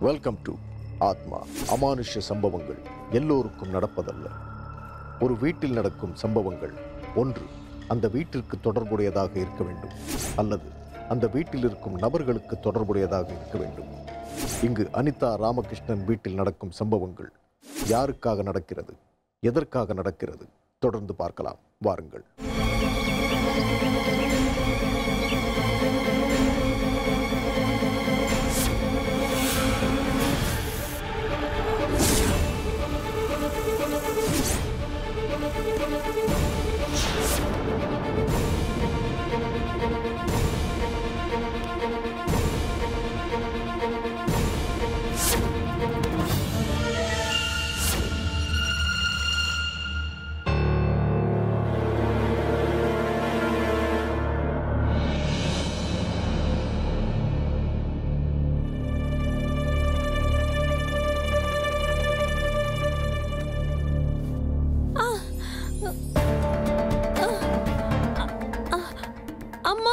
Welcome to ஆத்மா அமானுஷ்ய சம்பவங்கள் எல்லோருக்கும் நடப்பதல்ல ஒரு வீட்டில் நடக்கும் சம்பவங்கள் ஒன்று அந்த வீட்டிற்கு தொடர்புடையதாக இருக்க வேண்டும் அல்லது அந்த வீட்டில் இருக்கும் நபர்களுக்கு தொடர்புடையதாக இருக்க வேண்டும் இங்கு அனிதா ராமகிருஷ்ணன் வீட்டில் நடக்கும் சம்பவங்கள் யாருக்காக நடக்கிறது எதற்காக நடக்கிறது தொடர்ந்து பார்க்கலாம் வாருங்கள் அம்மா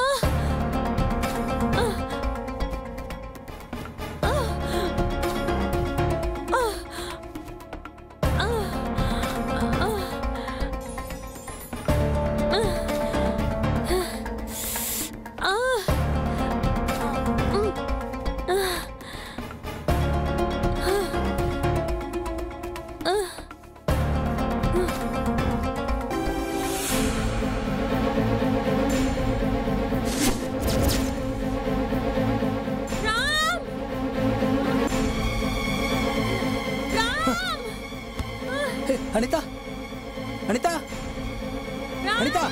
ராம் ராம் ஹே, அனிதா அனிதா அனிதா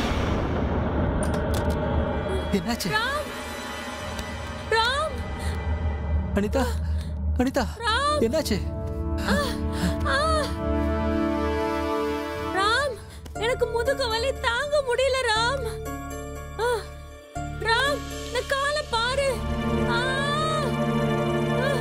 என்னாச்சு ராம் ராம் அனிதா அனிதா ராம். என்னாச்சு ராம் எனக்கு முதுகு வலி தாங்க முடியல ராம் ஆ, ராம் நான் காலை பாரு ஆ, ஆ.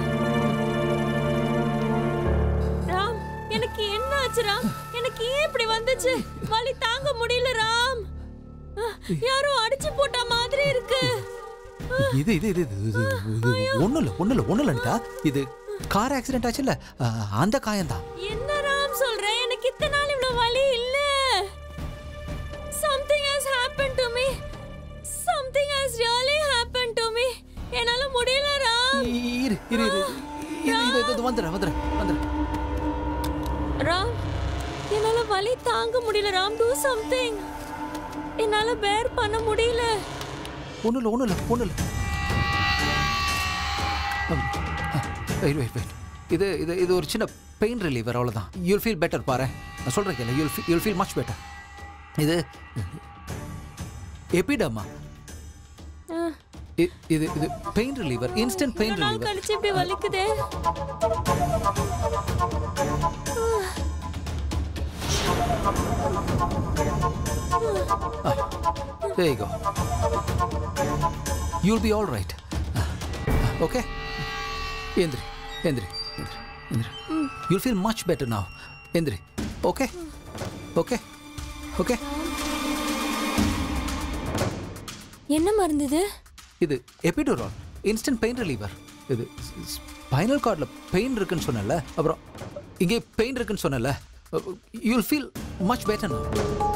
ராம் எனக்கு என்ன ஆச்சு ராம் எனக்கு ஏன் இப்படி வந்துச்சு வலி தாங்க முடியல ராம் ஆ, யாரோ அடிச்சு போட்ட மாதிரி இருக்கு ஆ, இது இது இது இது இது இது ஒண்ணும் இல்ல ஒண்ணும் இல்ல ஒண்ணும் இல்ல அனிதா இது கார் ஆக்சிடென்ட் ஆச்சுல்ல அஹ், அந்த காயம்தான் என்ன ராம் சொல்ற எனக்கு இத்தனை நாள் இவ்வளவு வலி இல்ல something has happened to me something has really happened to me என்னால முடியல ராம் இரு இரு இரு இது இது இது வந்துடுறேன் வந்துடுறேன் வந்துடுறேன் ராம் என்னால வலி தாங்க முடியல ராம் do something என்னால பேர் பண்ண முடியல ஒண்ணும் இல்ல ஒண்ணும் இல்ல ஒண்ணும் இல்ல வெயிட் வெயிட் வெயிட் இது இது இது ஒரு சின்ன பெயின் ரிலீவர் அவ்வளோதான் யூல் ஃபீல் பெட்டர் பாரு நான் சொல்கிறேன் கேளு you'll you'll feel much better இது எபிடமா ஆ, இது இது பெயின் ரிலீவர் இன்ஸ்டன்ட் பெயின் இவ்வளவு நாள் ரிலீவர் கழிச்சு இப்படி வலிக்குதே There you go. You'll be all right. Okay? Indri, Indri, Indri, Indri. You'll feel much better now. Indri. Okay? Okay? Okay? என்ன மருந்து இது இது எபிடுரால் இன்ஸ்டன்ட் பெயின் ரிலீவர் இது ஸ்பைனல் கார்டில் பெயின் இருக்குன்னு சொன்னல அப்புறம் இங்கே பெயின் இருக்குன்னு சொன்னல you'll feel much better now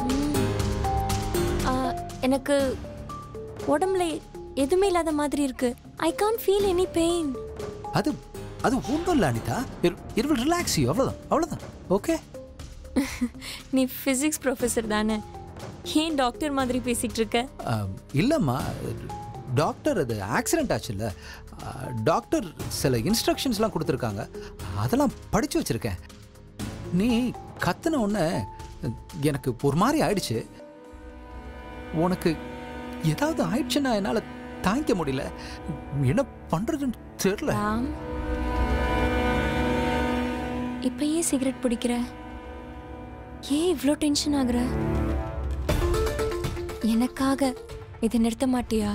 ஆ, எனக்கு உடம்புல எதுவுமே இல்லாத மாதிரி இருக்கு I can feel any pain அது அது ஒன்றும் இல்லை Anitha it will relax you அவ்வளோதான் அவ்வளோதான் ஓகே நீ ஃபிசிக்ஸ் ப்ரொஃபஸர் தானே ஏன் டாக்டர் மாதிரி பேசிட்டு இருக்க ஆம், இல்லைம்மா டாக்டர் அது ஆக்சிடென்ட் ஆச்சுல்ல ஆ, டாக்டர் சில இன்ஸ்ட்ரக்ஷன்ஸ்லாம் கொடுத்துருக்காங்க அதெல்லாம் படித்து வச்சுருக்கேன் நீ கத்துன உடனே எனக்கு ஒரு மாதிரி ஆயிடுச்சு உனக்கு ஏதாவது ஆயிடுச்சுன்னா என்னால் தாங்கிக்க முடியல என்ன பண்ணுறதுன்னு தெரில ராம் இப்ப ஏன் சிகரெட் பிடிக்கிற ஏன் இவ்ளோ டென்ஷன் ஆகுற எனக்காக இதை நிறுத்த மாட்டியா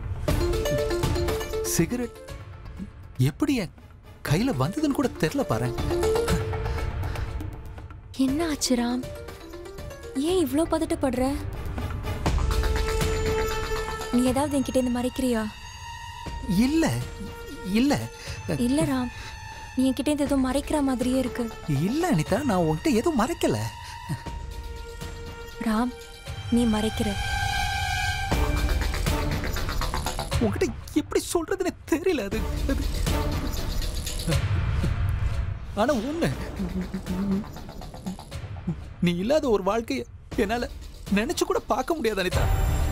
சிகரெட் எப்படி என் கையில் வந்ததுன்னு கூட தெரில பாரு என்ன ஆச்சு ராம் ஏன் இவ்ளோ பதட்டப்படுற நீ ஏதாவது என்கிட்ட இருந்து மறைக்கிறியா இல்ல இல்ல இல்ல ராம் நீ என்கிட்ட இருந்து ஏதோ மறைக்கிற மாதிரியே இருக்கு இல்ல அனிதா நான் உன்கிட்ட எதுவும் மறைக்கல ராம் நீ மறைக்கிற உன்கிட்ட எப்படி சொல்றதுன்னு தெரியல அது அது. ஆனா உண்மை நீ இல்லாத ஒரு வாழ்க்கைய என்னால நினைச்சு கூட பார்க்க முடியாது அனிதா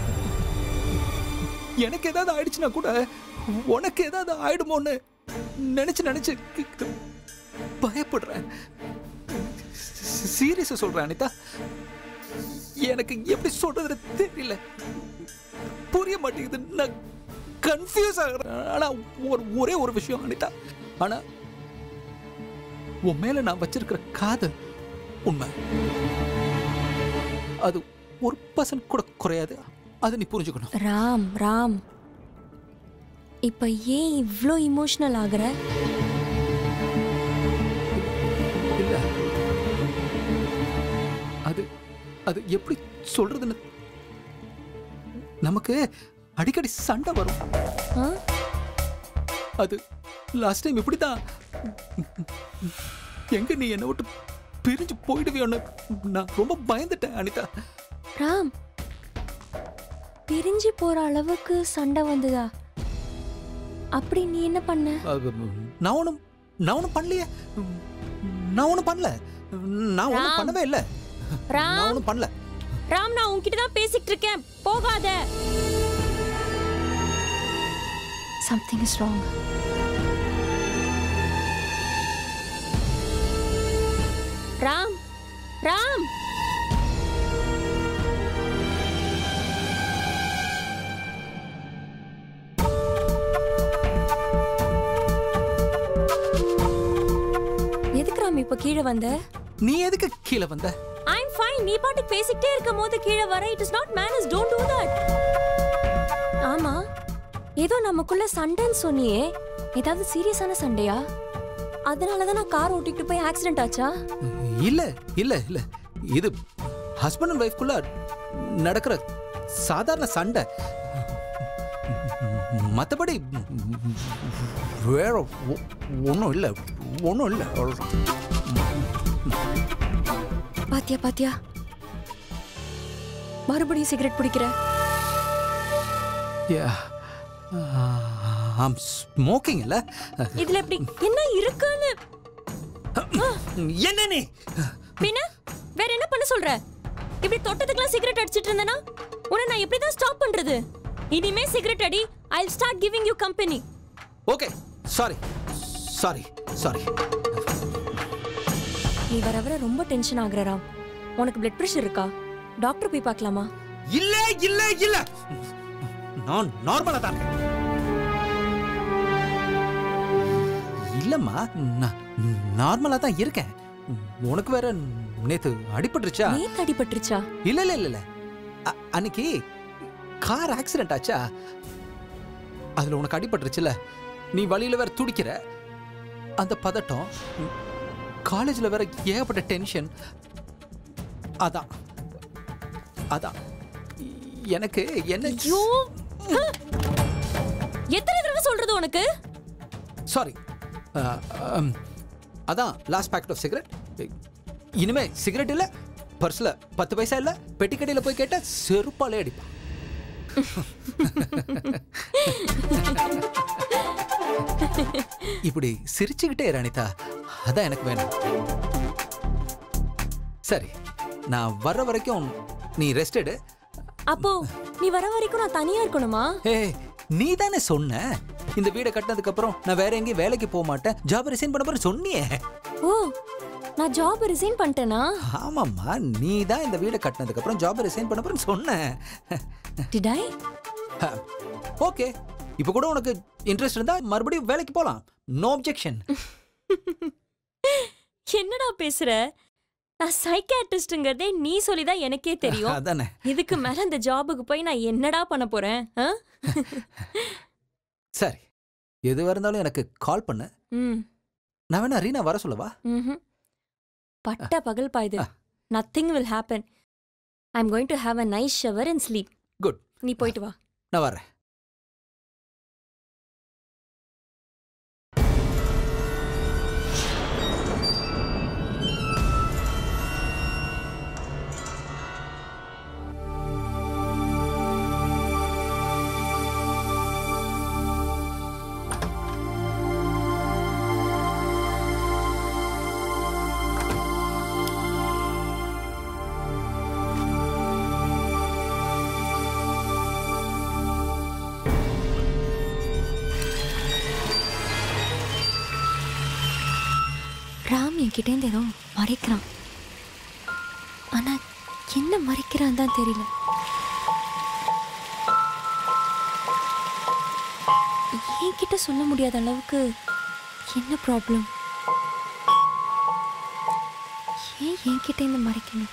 எனக்கு ஏதாவது ஆயிடுச்சுன்னா கூட உனக்கு ஏதாவது ஆயிடுமோன்னு நினைச்சு நினைச்சு பயப்படுறேன் சீரியஸா சொல்றேன் அனிதா எனக்கு எப்படி சொல்றதுன்னு தெரியல புரிய மாட்டேங்குது நான் கன்ஃபியூஸ் ஆகிறேன் ஆனா ஒரு ஒரே ஒரு விஷயம் அனிதா ஆனா உன் மேல நான் வச்சிருக்கிற காதல் உண்மை அது ஒரு பர்சன்ட் கூட குறையாது அதை நீ புரிஞ்சுக்கணும் ராம் ராம் இப்ப ஏன் இவ்ளோ இமோஷனல் ஆகுற இல்ல அது அது எப்படி சொல்றதுன்னு நமக்கு அடிக்கடி சண்டை வரும் ஆ? அது லாஸ்ட் டைம் இப்படிதான் எங்க நீ என்னை விட்டு பிரிஞ்சு போயிடுவியோன்னு நான் ரொம்ப பயந்துட்டேன் அனிதா ராம் பிரிஞ்சு போற அளவுக்கு சண்டை வந்ததா அப்படி நீ என்ன பண்ண அது, நான் ஒன்றும் நான் ஒன்றும் பண்ணலையே நான் ஒன்றும் பண்ணல நான் ஒன்றும் ராம். பண்ணவே இல்லை நான் ராம் ஒன்றும் பண்ணல ராம் நான் உன்கிட்ட தான் பேசிட்டு இருக்கேன் போகாத something is wrong Ram Ram எதுக்கு ராம் இப்ப கீழே வந்த நீ எதுக்கு கீழே வந்த ஐம் ஃபைன் நீ பாட்டுக்கு பேசிக்கிட்டே இருக்கும் போது கீழே வர it is not menace don't do that ஆமா ஏதோ நமக்குள்ள சண்டைன்னு சொன்னியே ஏதாவது சீரியஸான சண்டையா அதனால தான் நான் கார் ஓட்டிட்டு போய் ஆக்சிடென்ட் ஆச்சா இல்ல இல்ல இல்ல இது ஹஸ்பண்ட் அண்ட் ஒய்ஃப்குள்ள நடக்கிற சாதாரண சண்டை மற்றபடி வேற ஒன்றும் இல்லை ஒன்றும் இல்லை பாத்தியா பாத்தியா மறுபடியும் சிகரெட் பிடிக்கிற ஆம் ஸ்மோக்கிங் இல்லை இதுல எப்படி என்ன இருக்குன்னு என்ன நீ பின்ன வேற என்ன பண்ண சொல்ற இப்படி தொட்டதுக்கெல்லாம் சிகரெட் அடிச்சிட்டு இருந்தனா உன்னை நான் எப்படி தான் ஸ்டாப் பண்றது இனிமே சிகரெட் அடி I start giving you company okay sorry sorry sorry நீ வர வர ரொம்ப டென்ஷன் ஆகுற ராம் உனக்கு பிளட் பிரஷர் இருக்கா டாக்டர் போய் பார்க்கலாமா இல்ல இல்ல இல்ல நான் நார்மலா தான் இருக்கேன். இல்லம்மா நான் நார்மலா தான் இருக்கேன் உனக்கு வேற நேத்து அடிபட்டுருச்சா நேத்து அடிபட்டுருச்சா இல்ல இல்ல இல்ல இல்ல அ- அன்னைக்கு கார் ஆக்சிடென்ட் ஆச்சா அதுல உனக்கு அடிபட்டுருச்சுல நீ வழியில வேற துடிக்கிற அந்த பதட்டம் காலேஜ்ல வேற ஏகப்பட்ட டென்ஷன் அதான் அதான் எனக்கு என்ன ஐயோ எத்தனை தடவை சொல்றது உனக்கு சாரி அதான் லாஸ்ட் பேக்கெட் ஆஃப் சிகரெட் இனிமே சிகரெட் இல்ல பர்ஸ்ல பத்து பைசா இல்ல பெட்டி கடையில போய் கேட்டா செருப்பாலே அடிப்பான் இப்படி சிரிச்சுக்கிட்டே இரு, அனிதா அதான் எனக்கு வேணும் சரி நான் வர்ற வரைக்கும் நீ ரெஸ்ட் எடு அப்போ நீ வர வரைக்கும் நான் தனியா இருக்கணுமா ஏ நீ தானே சொன்ன இந்த வீடை கட்டினதுக்கு அப்புறம் நான் வேற எங்கேயும் வேலைக்கு போக மாட்டேன் ஜாப் ரிசைன் பண்ண போற சொன்னியே ஓ நான் ஜாப் ரிசைன் பண்ணிட்டேனா ஆமாம்மா நீ தான் இந்த வீடை கட்டினதுக்கு அப்புறம் ஜாப் ரிசைன் பண்ண போறேன்னு சொன்ன டிட் ஐ ஓகே இப்போ கூட உனக்கு இன்ட்ரெஸ்ட் இருந்தா மறுபடியும் வேலைக்கு போலாம் நோ அப்ஜெக்ஷன் என்னடா பேசுற நான் சைக்காட்ரிஸ்ட்ங்கிறதே நீ சொல்லிதான் எனக்கே தெரியும் அதானே இதுக்கு மேல இந்த ஜாபுக்கு போய் நான் என்னடா பண்ண போறேன் ஆ? சரி எதுவாக இருந்தாலும் எனக்கு கால் பண்ணு ம் நான் வேணா ரீனா வர சொல்லவா ம்ஹும். பட்ட பகல் பாயுது ஆ. Nothing will happen I am going to have a nice shower and sleep good நீ போயிட்டு வா நான் வரேன் ராம் என்கிட்டேருந்து ஏதோ மறைக்கிறான் ஆனா என்ன மறைக்கிறான் தான் தெரியல என்கிட்ட சொல்ல முடியாத அளவுக்கு என்ன ப்ராப்ளம் ஏன் என்கிட்ட இருந்து மறைக்கணும்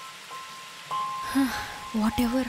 வாட் எவர்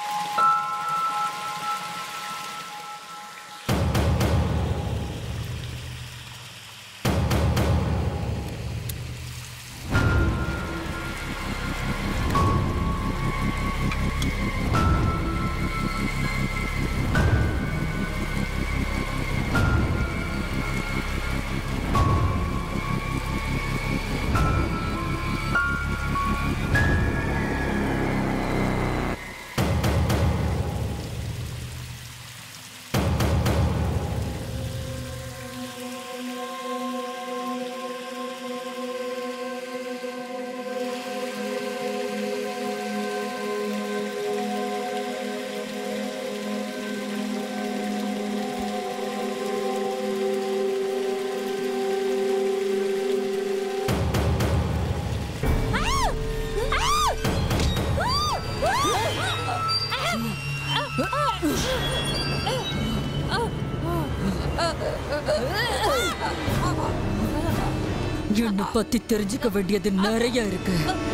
என்னை பத்தி தெரிஞ்சுக்க வேண்டியது நிறைய இருக்கு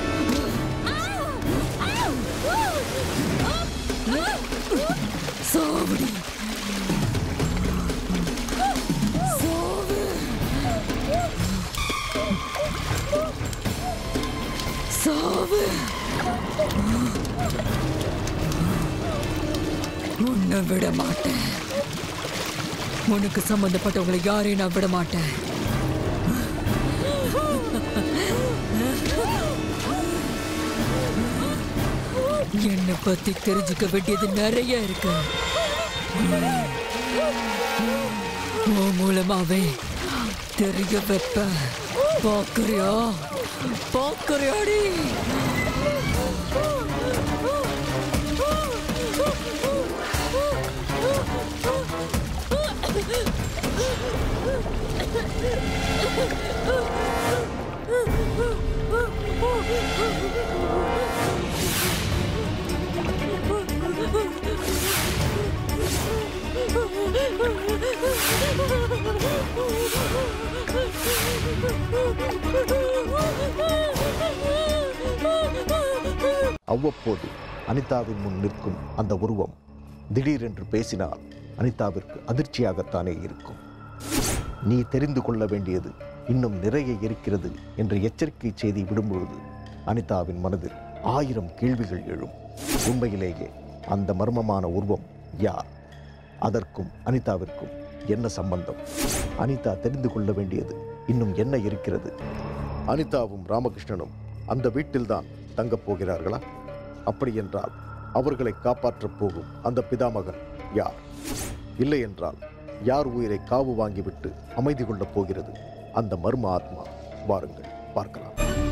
சாவடி சாவு சாவு உன்னை விட மாட்டேன் உனக்கு சம்பந்தப்பட்டவங்களை யாரையும் நான் விட மாட்டேன் என்னை பத்தி தெரிஞ்சுக்க வேண்டியது நிறைய இருக்கு உன் மூலமாவே தெரிய வைப்ப பாக்குறியா பாக்குறியாடி அவ்வப்போது அனிதாவின் முன் நிற்கும் அந்த உருவம் திடீரென்று பேசினால் அனிதாவிற்கு அதிர்ச்சியாகத்தானே இருக்கும் நீ தெரிந்து கொள்ள வேண்டியது இன்னும் நிறைய இருக்கிறது என்ற எச்சரிக்கை செய்தி விடும்பொழுது அனிதாவின் மனதில் ஆயிரம் கேள்விகள் எழும் உண்மையிலேயே அந்த மர்மமான உருவம் யார் அதற்கும் அனிதாவிற்கும் என்ன சம்பந்தம் அனிதா தெரிந்து கொள்ள வேண்டியது இன்னும் என்ன இருக்கிறது அனிதாவும் ராமகிருஷ்ணனும் அந்த வீட்டில்தான் தங்கப் போகிறார்களா அப்படியென்றால் அவர்களை காப்பாற்றப் போகும் அந்த பிதாமகன் யார் இல்லை என்றால் யார் உயிரை காவு வாங்கிவிட்டு அமைதி கொள்ளப் போகிறது அந்த மர்ம ஆத்மா வாருங்கள் பார்க்கலாம்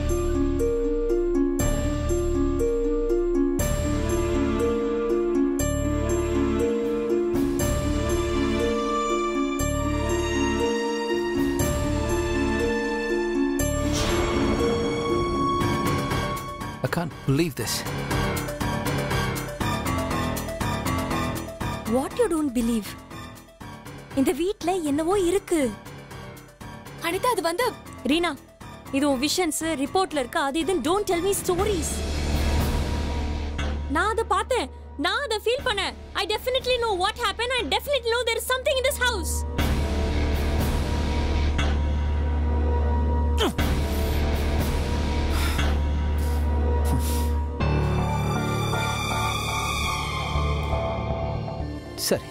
I can't believe this. What you don't believe இந்த வீட்ல என்னவோ இருக்கு அனிதா அது வந்து ரீனா இது உன் விஷன்ஸ் ரிப்போர்ட்ல இருக்கு அது இதுன்னு டோன்ட் டெல் மீ ஸ்டோரிஸ் நான் அதை பார்த்தேன் நான் அதை ஃபீல் பண்ணேன் I definitely know what happen I definitely know there is something in this house சரி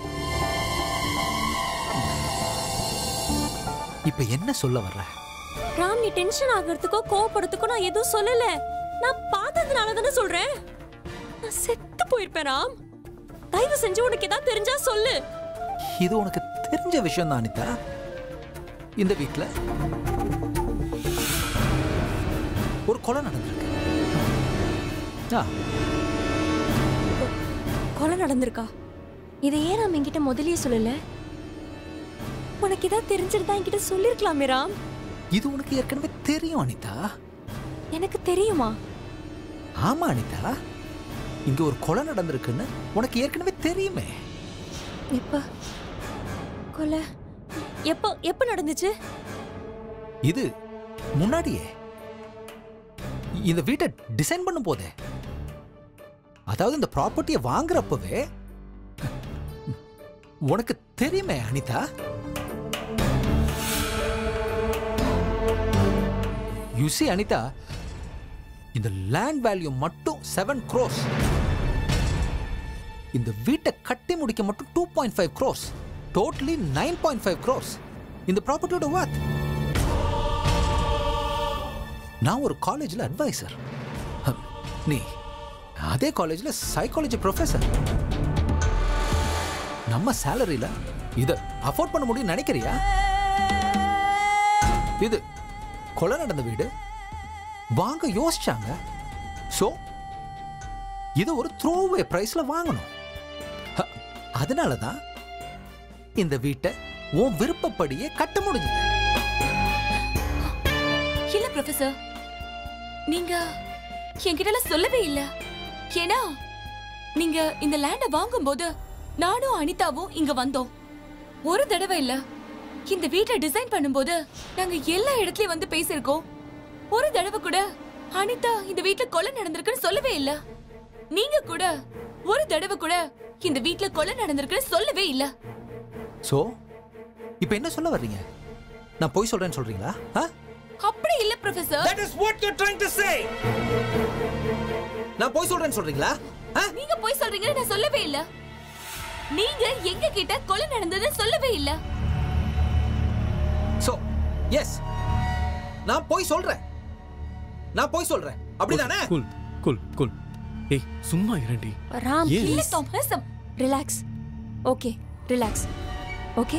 இப்ப என்ன சொல்ல வர்ற ராம் நீ டென்ஷன் ஆகிறதுக்கோ கோவப்படுறதுக்கோ நான் எதுவும் சொல்லல நான் பார்த்ததுனால தானே சொல்றேன் நான் செத்து போயிருப்பேன் ராம் தயவு செஞ்சு உனக்கு ஏதாவது தெரிஞ்சா சொல்லு இது உனக்கு தெரிஞ்ச விஷயம் தான் அனிதா இந்த வீட்ல ஒரு கொலை நடந்திருக்கு ஆ, கொலை நடந்திருக்கா இதை ஏன் ராம் என்கிட்ட முதல்லயே சொல்லல உனக்கு ஏதாவது தெரிஞ்சிருந்தா என்கிட்ட சொல்லிருக்கலாமே ராம் இது உனக்கு ஏற்கனவே தெரியும் அனிதா எனக்கு தெரியுமா ஆமா அனிதா இங்க ஒரு கொலை நடந்திருக்குன்னு உனக்கு ஏற்கனவே தெரியுமே எப்ப கொலை எப்போ எப்போ நடந்துச்சு இது முன்னாடியே இந்த வீட்டை டிசைன் பண்ணும் போதே அதாவது இந்த ப்ராப்பர்ட்டியை வாங்குறப்பவே உனக்கு தெரியுமே அனிதா யூ see அனிதா இந்த லேண்ட் வேல்யூ மட்டும் செவன் க்ரோஸ் இந்த வீட்டை கட்டி முடிக்க மட்டும் two point five crores totally nine point five crores இந்த ப்ராப்பர்ட்டியோட வாத் நான் ஒரு காலேஜில் அட்வைசர் நீ அதே காலேஜில் சைக்காலஜி ப்ரொஃபஸர் நம்ம சேலரியில இதை அஃபோர்ட் பண்ண முடியும்னு நினைக்கிறியா இது கொலை நடந்த வீடு வாங்க யோசிச்சாங்க ஸோ இது ஒரு த்ரோவே பிரைஸ்ல வாங்கணும் ஹ, அதனால தான் இந்த வீட்டை உன் விருப்பப்படியே கட்ட முடிஞ்சது இல்ல ப்ரொஃபசர் நீங்க என்கிட்ட சொல்லவே இல்ல ஏன்னா நீங்க இந்த லேண்ட வாங்கும்போது நானும் அனிதாவும் இங்க வந்தோம் ஒரு தடவை இல்ல இந்த வீட்டை டிசைன் பண்ணும்போது நாங்க எல்லா இடத்துலயும் வந்து பேசியிருக்கோம் ஒரு தடவை கூட அனிதா இந்த வீட்ல கொலை நடந்திருக்குன்னு சொல்லவே இல்ல நீங்க கூட ஒரு தடவை கூட இந்த வீட்ல கொலை நடந்திருக்குன்னு சொல்லவே இல்ல ஸோ இப்போ என்ன சொல்ல வர்றீங்க நான் போய் சொல்றேன்னு சொல்றீங்களா ஆ அப்படி இல்ல professor That is what you're trying to say. நான் போய் சொல்றேன்னு சொல்றீங்களா ஆ? நீங்க போய் சொல்றீங்கன்னு நான் சொல்லவே இல்ல நீங்க எங்க கிட்ட கொலை நடந்ததுன்னு சொல்லவே இல்ல So, yes. நான் போய் சொல்றேன் நான் போய் சொல்றேன் அப்படிதானே கூல் கூல் கூல் ஏய் சும்மா இரண்டி ராம் ஏன்? இல்ல Thomas relax okay relax okay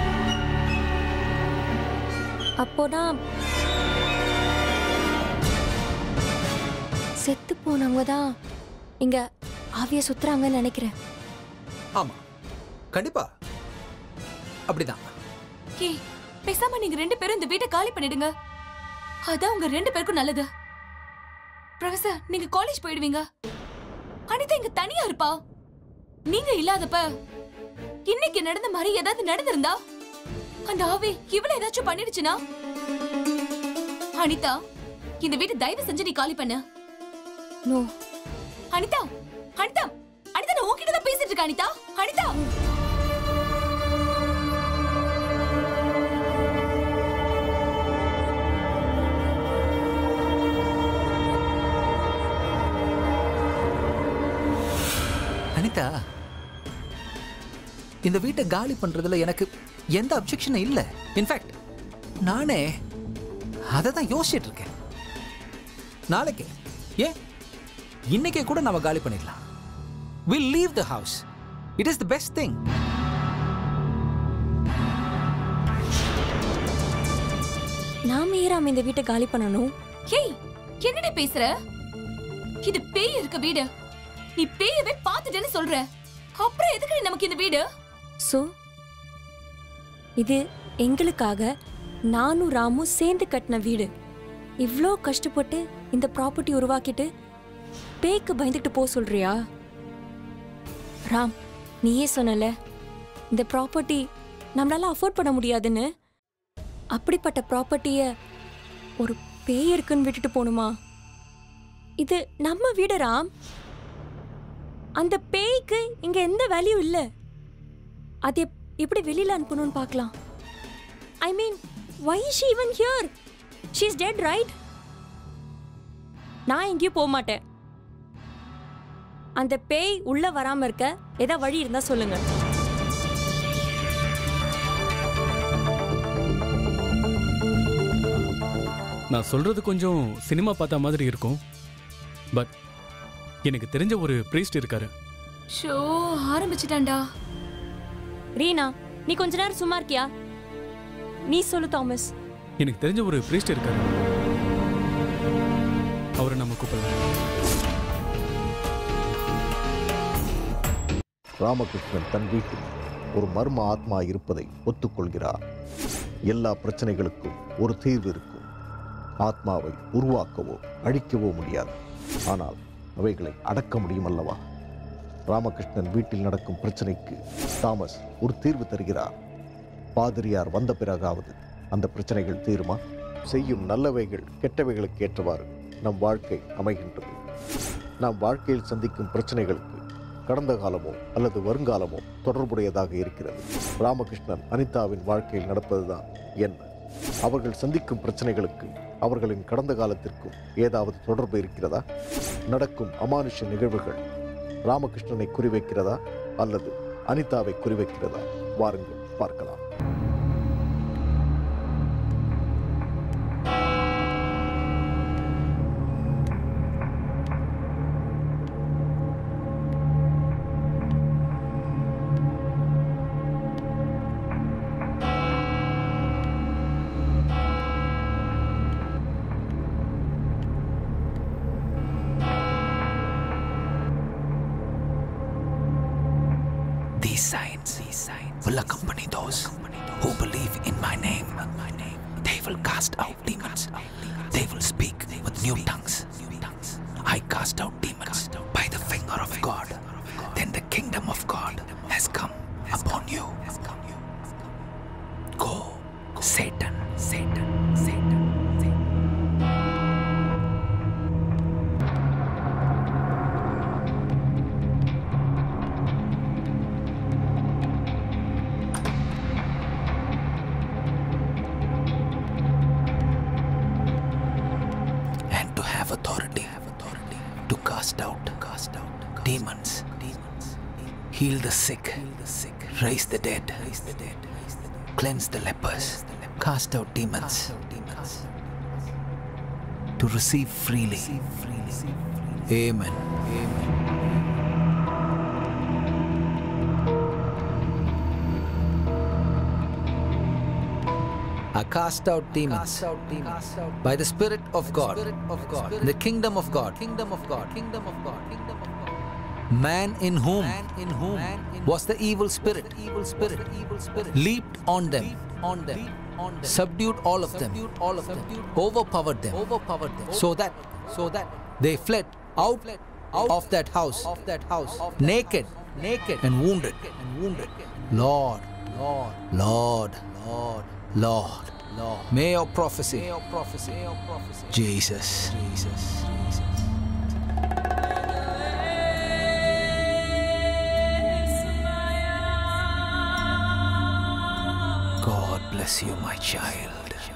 அப்போனா செத்து போனவங்க தான் இங்க ஆவிய சுத்துறாங்கன்னு நினைக்கிறேன் ஆமா கண்டிப்பா அப்படிதான் ஏய் பேசாம நீங்க ரெண்டு பேரும் இந்த வீட்டை காலி பண்ணிடுங்க அதான் உங்க ரெண்டு பேருக்கும் நல்லது ப்ரொஃபசர் நீங்க காலேஜ் போயிடுவீங்க அனிதா இங்க தனியா இருப்பா நீங்க இல்லாதப்ப இன்னைக்கு நடந்த மாதிரி ஏதாவது நடந்திருந்தா அந்த ஆவி இவ்வளவு ஏதாச்சும் பண்ணிடுச்சுனா அனிதா இந்த வீட்டை தயவு செஞ்சு நீ காலி பண்ணு நோ அனிதா அனிதா அனிதா நான் உன்கிட்ட தான் பேசிட்டு இருக்கேன் அனிதா அனிதா அனிதா இந்த வீட்டை காலி பண்றதுல எனக்கு எந்த அப்செக்ஷனும் இல்ல இன்ஃபேக்ட் நானே அதை தான் யோசிச்சுட்டு இருக்கேன் நாளைக்கு ஏன் இன்னைக்கே கூட நம்ம காலி பண்ணிடலாம் will leave the house it is the best thing நாம ஏறாம இந்த வீட்டை காலி பண்ணணும் ஏய் என்னடி பேசுற இது பேய் இருக்க வீடு நீ பேயவே பார்த்துட்டேன்னு சொல்ற அப்புறம் எதுக்கு நமக்கு இந்த வீடு ஸோ இது எங்களுக்காக நானும் ராமும் சேர்ந்து கட்டின வீடு இவ்வளோ கஷ்டப்பட்டு இந்த ப்ராப்பர்ட்டி உருவாக்கிட்டு பேய்க்கு பயந்துட்டு போக சொல்றியா ராம் நீயே சொன்னல இந்த ப்ராப்பர்ட்டி நம்மளால அஃபோர்ட் பண்ண முடியாதுன்னு அப்படிப்பட்ட ப்ராப்பர்ட்டிய ஒரு பேய் இருக்குன்னு விட்டுட்டு போகணுமா இது நம்ம வீடு ராம் அந்த பேய்க்கு இங்க எந்த வேல்யூ இல்லை அது எப்- எப்படி வெளியில அனுப்பணும்னு பார்க்கலாம் I mean why she even here she is dead right நான் எங்கேயும் போக மாட்டேன் அந்த பேய் உள்ள வராம இருக்க ஏதாவது வழி இருந்தா சொல்லுங்க நான் சொல்றது கொஞ்சம் சினிமா பார்த்த மாதிரி இருக்கும் பட் எனக்கு தெரிஞ்ச ஒரு ப்ரீஸ்ட் இருக்காரு ஷோ ஆரம்பிச்சிட்டான்டா ரீனா நீ கொஞ்ச நேரம் சும்மா இருக்கியா நீ சொல்லு தாமஸ் எனக்கு தெரிஞ்ச ஒரு ப்ரீஸ்ட் இருக்காரு அவரை நம்ம கூப்பிடலாம் ராமகிருஷ்ணன் தன் வீட்டில் ஒரு மர்ம ஆத்மா இருப்பதை ஒத்துக்கொள்கிறார் எல்லா பிரச்சனைகளுக்கும் ஒரு தீர்வு இருக்கும் ஆத்மாவை உருவாக்கவோ அழிக்கவோ முடியாது ஆனால் அவைகளை அடக்க முடியும் அல்லவா ராமகிருஷ்ணன் வீட்டில் நடக்கும் பிரச்சனைக்கு தாமஸ் ஒரு தீர்வு தருகிறார் பாதிரியார் வந்த பிறகாவது அந்த பிரச்சனைகள் தீருமா செய்யும் நல்லவைகள் கெட்டவைகளுக்கு ஏற்றவாறு நம் வாழ்க்கை அமைகின்றது நாம் வாழ்க்கையில் சந்திக்கும் பிரச்சனைகளுக்கு கடந்த காலமோ அல்லது வருங்காலமோ தொடர்புடையதாக இருக்கிறது ராமகிருஷ்ணன் அனிதாவின் வாழ்க்கையில் நடப்பதுதான் என்ன அவர்கள் சந்திக்கும் பிரச்சனைகளுக்கு அவர்களின் கடந்த காலத்திற்கும் ஏதாவது தொடர்பு இருக்கிறதா நடக்கும் அமானுஷ நிகழ்வுகள் ராமகிருஷ்ணனை குறிவைக்கிறதா அல்லது அனிதாவை குறிவைக்கிறதா வாருங்கள் பார்க்கலாம் These signs will accompany those who believe in my name. They will cast out demons. They will speak with new tongues. I cast out demons by the finger of God. Then the kingdom of God has come upon you. Go, Satan, Satan, Satan, Satan. and to have authority, have authority to cast out, cast out demons, demons, heal the sick, heal the sick, raise the dead, raise the dead, cleanse the lepers, cast out demons, demons, to receive freely. Amen. Amen. I cast out demons by the Spirit of God, the kingdom of God, kingdom of God, kingdom of God, kingdom of God. Man in whom, in whom was the evil spirit, evil spirit, evil spirit, leaped on them, on them, on them, subdued all of them, all of them, overpowered them, overpowered them, so that, so that they fled out, out of that house, of that house, naked, naked, and wounded, and wounded. Lord, Lord, Lord, Lord, Lord, Lord. May your prophecy, may your prophecy, may your prophecy. Jesus, Jesus, Jesus. God bless you, my child.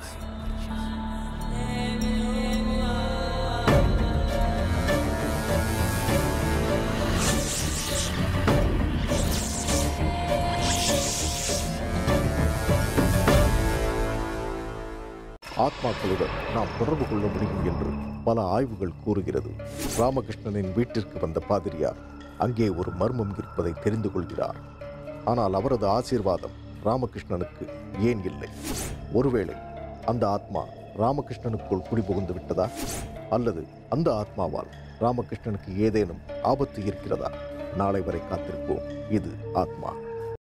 ஆத்மாக்களுடன் நாம் தொடர்பு கொள்ள முடியும் என்று பல ஆய்வுகள் கூறுகிறது ராமகிருஷ்ணனின் வீட்டிற்கு வந்த பாதிரியார் அங்கே ஒரு மர்மம் இருப்பதை தெரிந்து கொள்கிறார் ஆனால் அவரது ஆசீர்வாதம் ராமகிருஷ்ணனுக்கு ஏன் இல்லை ஒருவேளை அந்த ஆத்மா ராமகிருஷ்ணனுக்குள் குடிபுகுந்து விட்டதா அல்லது அந்த ஆத்மாவால் ராமகிருஷ்ணனுக்கு ஏதேனும் ஆபத்து இருக்கிறதா நாளை வரை காத்திருப்போம் இது ஆத்மா